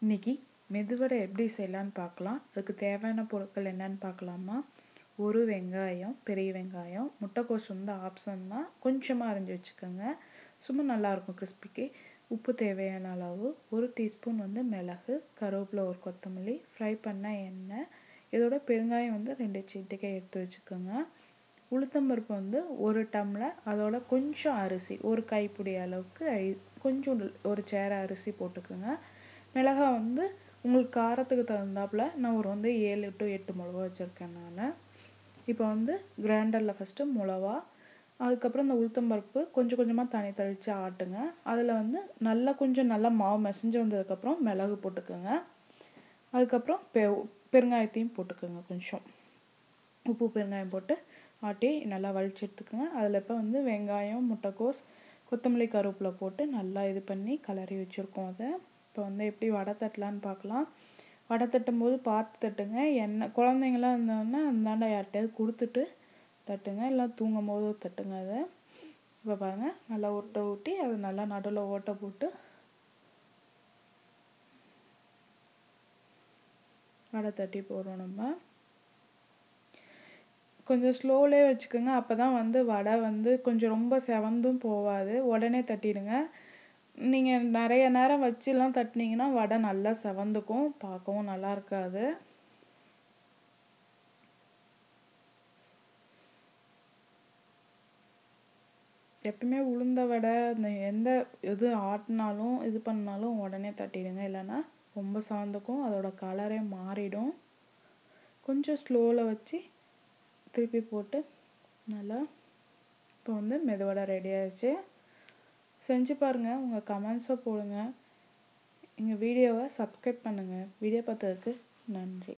இன்றைக்கி மெதுவடை எப்படி செய்யலான்னு பார்க்கலாம் அதுக்கு தேவையான பொருட்கள் என்னென்னு பார்க்கலாமா ஒரு வெங்காயம் பெரிய வெங்காயம் முட்டைக்கோஸ் வந்து ஆப்ஷன் தான் கொஞ்சமாக அரிஞ்சு வச்சுக்கோங்க சும்மா நல்லாயிருக்கும் கிறிஸ்பிக்கு உப்பு தேவையான அளவு ஒரு டீஸ்பூன் வந்து மிளகு கருவேப்பிலை ஒரு கொத்தமல்லி ஃப்ரை பண்ண எண்ணெய் இதோட பெருங்காயம் வந்து ரெண்டு சிட்டிக்காய் எடுத்து வச்சுக்கோங்க உளுத்தம்பருப்பு வந்து ஒரு டம்ளர் அதோட கொஞ்சம் அரிசி ஒரு கைப்பிடி அளவுக்கு ஐ கொஞ்சம் ஒரு சேர அரிசி போட்டுக்கோங்க மிளகா வந்து உங்களுக்கு காரத்துக்கு தகுந்தாப்புல நான் ஒரு வந்து ஏழு டு எட்டு மிளகா வச்சுருக்கேன் நான் இப்போ வந்து கிரைண்டரில் ஃபஸ்ட்டு மிளவா அதுக்கப்புறம் இந்த உளுத்தம்பருப்பு கொஞ்சம் கொஞ்சமாக தண்ணி தெளித்து ஆட்டுங்க அதில் வந்து நல்லா கொஞ்சம் நல்லா மாவு மெசஞ்சு வந்ததுக்கப்புறம் மிளகு போட்டுக்கோங்க அதுக்கப்புறம் பெ பெருங்காயத்தையும் போட்டுக்கோங்க கொஞ்சம் உப்பு பெருங்காயம் போட்டு ஆட்டி நல்லா வலிச்சு எடுத்துக்கோங்க அதில் இப்போ வந்து வெங்காயம் முட்டைக்கோஸ் கொத்தமல்லி கருவேப்பிலை போட்டு நல்லா இது பண்ணி கலரி வச்சுருக்கோம் அதை இப்போ வந்து எப்படி வடை தட்டலான்னு பார்க்கலாம் வடை தட்டும் போது பார்த்து தட்டுங்க எண்ணெய் குழந்தைங்களாம் இருந்தோன்னா அந்தாண்ட யார்கிட்டயாவது கொடுத்துட்டு தட்டுங்க இல்லை தூங்கும் போது தட்டுங்க அதை இப்போ பாருங்கள் நல்லா ஓட்டை ஊட்டி அது நல்லா நடுவில் ஓட்டை போட்டு வடை தட்டி போடுறோம் நம்ம கொஞ்சம் ஸ்லோலே வச்சுக்கோங்க அப்போ தான் வந்து வடை வந்து கொஞ்சம் ரொம்ப செவந்தும் போகாது உடனே தட்டிடுங்க நீங்கள் நிறைய நேரம் வச்சுலாம் தட்டினீங்கன்னா வடை நல்லா செவந்துக்கும் பார்க்கவும் நல்லா இருக்காது எப்பவுமே உளுந்த வடை இந்த எந்த இது ஆட்டினாலும் இது பண்ணாலும் உடனே தட்டிடுங்க இல்லைன்னா ரொம்ப சார்ந்துக்கும் அதோட கலரே மாறிடும் கொஞ்சம் ஸ்லோவில் வச்சு திருப்பி போட்டு நல்லா இப்போ வந்து மெதுவடை ரெடி ஆயிடுச்சு செஞ்சு பாருங்கள் உங்கள் கமெண்ட்ஸை போடுங்க எங்கள் வீடியோவை சப்ஸ்கிரைப் பண்ணுங்கள் வீடியோ பார்த்ததுக்கு நன்றி